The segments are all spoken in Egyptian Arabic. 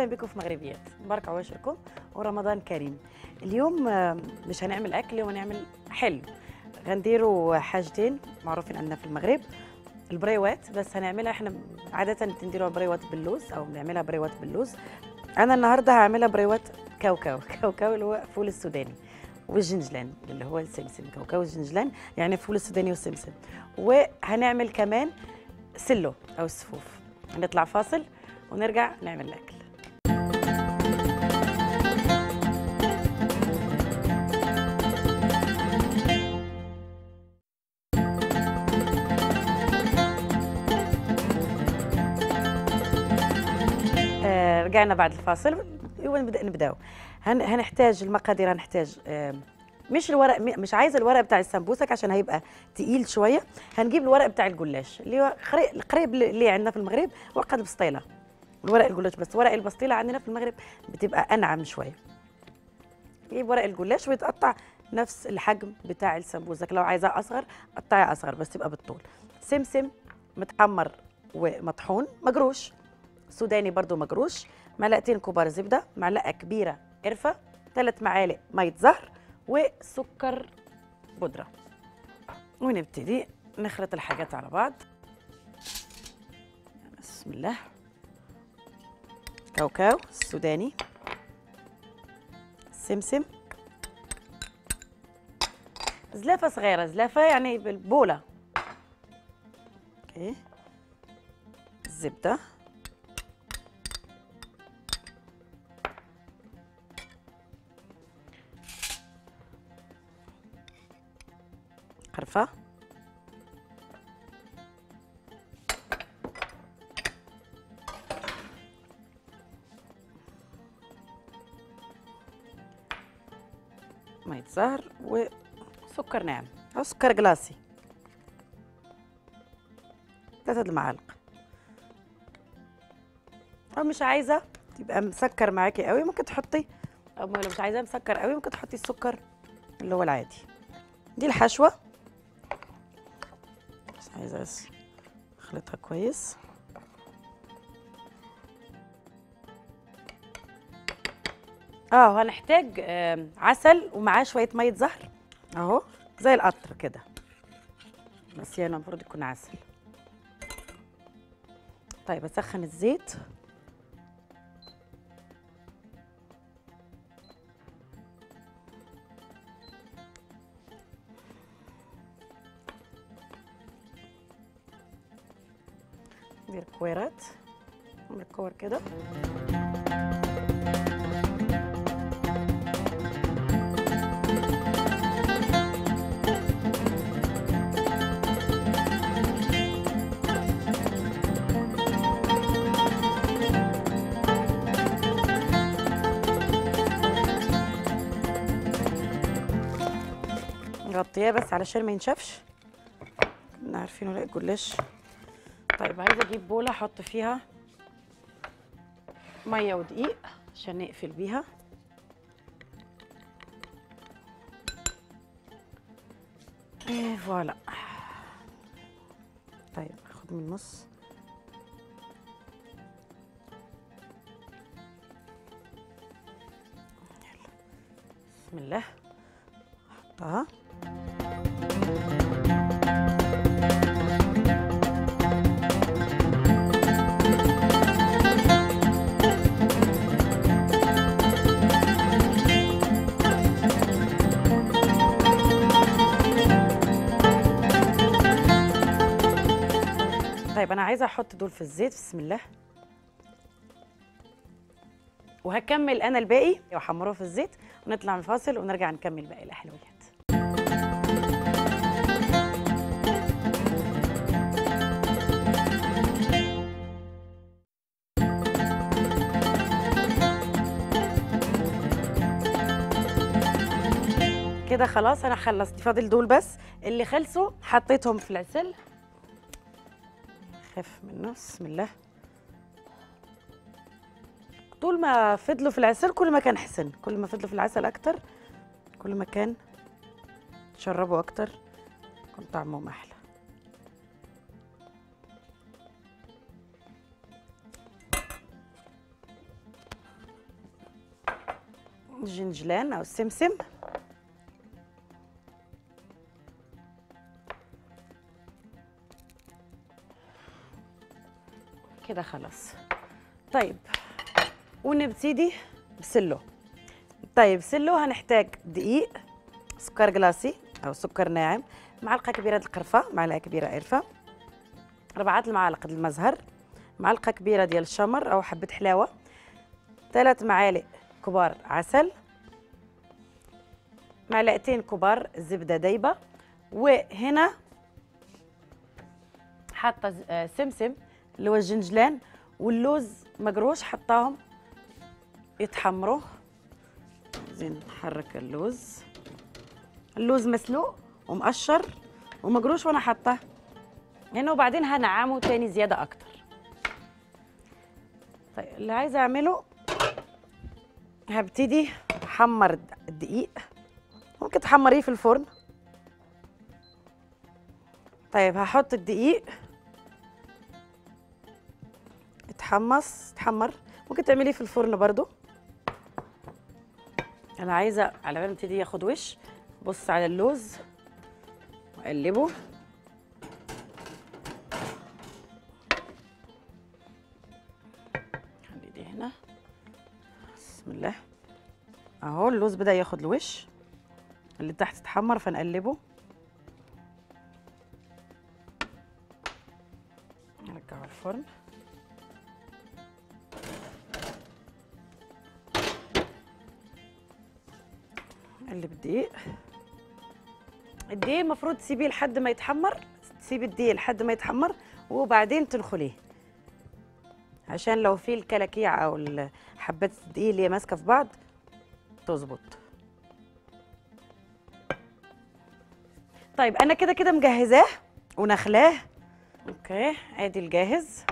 اهلا بكم في مغربيات مبارك عواشركم ورمضان كريم اليوم آه، مش هنعمل اكل اليوم هنعمل حلو غنديروا حاجتين معروفين عندنا في المغرب البريوات بس هنعملها احنا عاده بنديروا بريوات باللوز او بنعملها بريوات باللوز انا النهارده هعملها بريوات كاوكاو كاوكاو اللي هو فول السوداني والجنجلان اللي هو السمسم كاوكاو والجنجلان يعني فول السوداني والسمسم وهنعمل كمان سلو او السفوف هنطلع فاصل ونرجع نعمل الاكل آه، رجعنا بعد الفاصل ونبدا نبداو هن هنحتاج المقادير هنحتاج آه، مش الورق م- مش عايزه الورق بتاع السمبوسك عشان هيبقى تقيل شويه هنجيب الورق بتاع الجلاش اللي هو قريب قريب اللي عندنا في المغرب وقد بسطيله الورق الجلاش بس ورق البسطيله عندنا في المغرب بتبقى انعم شويه نجيب ورق الجلاش ويتقطع نفس الحجم بتاع السمبوسك لو عايزاه اصغر قطعي اصغر بس تبقى بالطول سمسم متحمر ومطحون مجروش سوداني برضو مجروش معلقتين كبار زبده معلقه كبيره قرفه ثلاث معالق ميه زهر وسكر بودره ونبتدي نخلط الحاجات على بعض بسم الله كاوكاو السوداني سمسم زلافه صغيره زلافه يعني بالبوله اوكي الزبده قرفه مية زهر وسكر ناعم أو سكر جلاسي ثلاثة المعالق أو مش عايزة تبقى مسكر معاكي قوي ممكن تحطي أو لو مش عايزاه مسكر قوي ممكن تحطي السكر اللي هو العادي دي الحشوة بس عايزة بس اخلطها كويس اه هنحتاج آم، عسل ومعاه شويه ميه زهر اهو زي القطر كده بس يعني المفروض يكون عسل طيب اسخن الزيت ندير كويرات نعمل كور كده نغطيها بس علشان ما ينشفش كنا عارفينه لا الجلاش طيب عايزه اجيب بوله احط فيها ميه ودقيق عشان نقفل بيها ايه فوالا طيب اخد من النص يلا. بسم الله احطها طيب انا عايزه احط دول في الزيت بسم الله وهكمل انا الباقي واحمره في الزيت ونطلع من فاصل ونرجع نكمل باقي الاحلويات كده خلاص انا خلصت فاضل دول بس اللي خلصوا حطيتهم في العسل خف منه بسم الله طول ما فضلوا في العسل كل ما كان حسن كل ما فضلوا في العسل اكتر كل ما كان تشربوا اكتر كان طعمهم احلى الجنجلان او السمسم كده خلاص طيب ونبتدي بسلو طيب سلو هنحتاج دقيق سكر جلاسي او سكر ناعم معلقه كبيره ديال القرفه معلقه كبيره قرفه ربعة المعالق ديال المزهر معلقه كبيره ديال الشمر او حبه حلاوه ثلاث معالق كبار عسل معلقتين كبار زبده دايبه وهنا حاطه ز- آه، سمسم اللي هو الجنجلان واللوز مجروش حطاهم يتحمروا زين نحرك اللوز اللوز مسلوق ومقشر ومجروش وانا حاطاه هنا وبعدين هنعمه تاني زياده اكتر طيب اللي عايزه اعمله هبتدي احمر الدقيق ممكن تحمريه في الفرن طيب هحط الدقيق اتحمص اتحمر ممكن تعمليه في الفرن برضو انا عايزه على بال ما يبتدي ياخد وش بص على اللوز واقلبه خلي دي هنا بسم الله اهو اللوز بدا ياخد الوش اللي تحت اتحمر فنقلبه نرجعه الفرن نقلب الدقيق الدقيق المفروض تسيبيه لحد ما يتحمر تسيبي الدقيق لحد ما يتحمر وبعدين تنخليه عشان لو في الكلاكيع او ال- حبات الدقيق اللي هي ماسكه في بعض تظبط طيب انا كده كده مجهزاه ونخلاه اوكي ادي الجاهز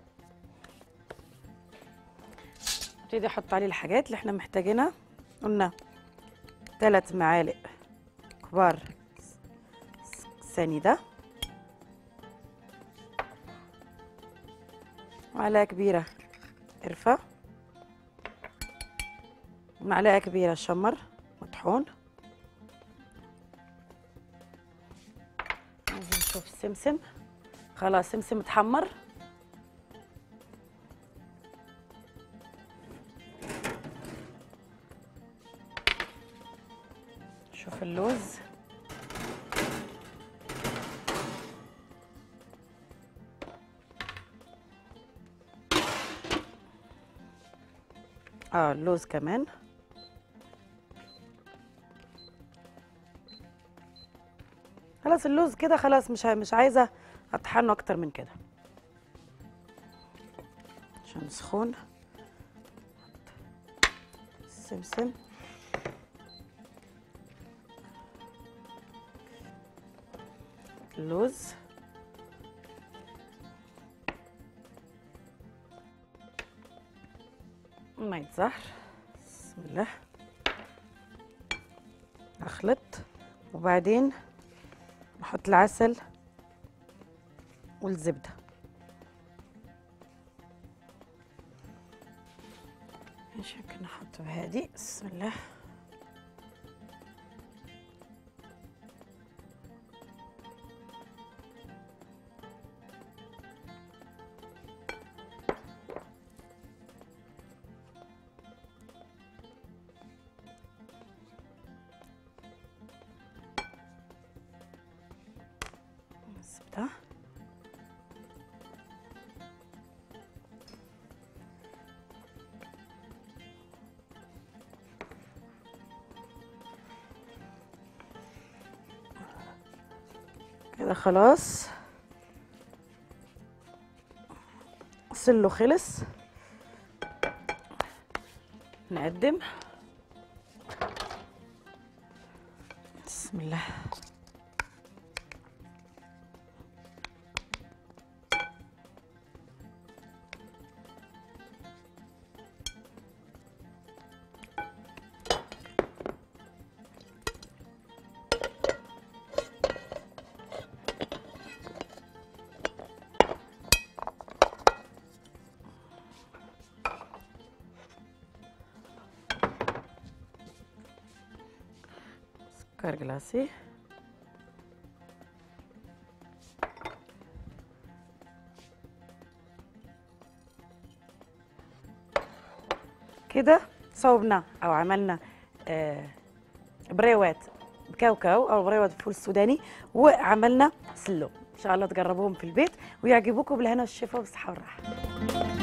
ابتدي احط عليه الحاجات اللي احنا محتاجينها قلنا ثلاث معالق كبار سنيدة معلقة كبيرة قرفة معلقة كبيرة شمر مطحون عايزين نشوف السمسم خلاص سمسم اتحمر شوف اللوز اه اللوز كمان خلاص اللوز كده خلاص مش ع- مش عايزه اطحنه اكتر من كده عشان سخون سمسم اللوز مية زهر بسم الله اخلط وبعدين نحط العسل والزبدة ماشي ممكن نحط بهادي بسم الله الزبدة كده خلاص سله خلص نقدم بسم الله سكر جلاسي كده صوبنا او عملنا آه، بريوات بكاوكاو او بريوات فول السوداني وعملنا سلو ان شاء الله تجربوهم في البيت ويعجبوكم بالهنا والشفا والصحه والراحه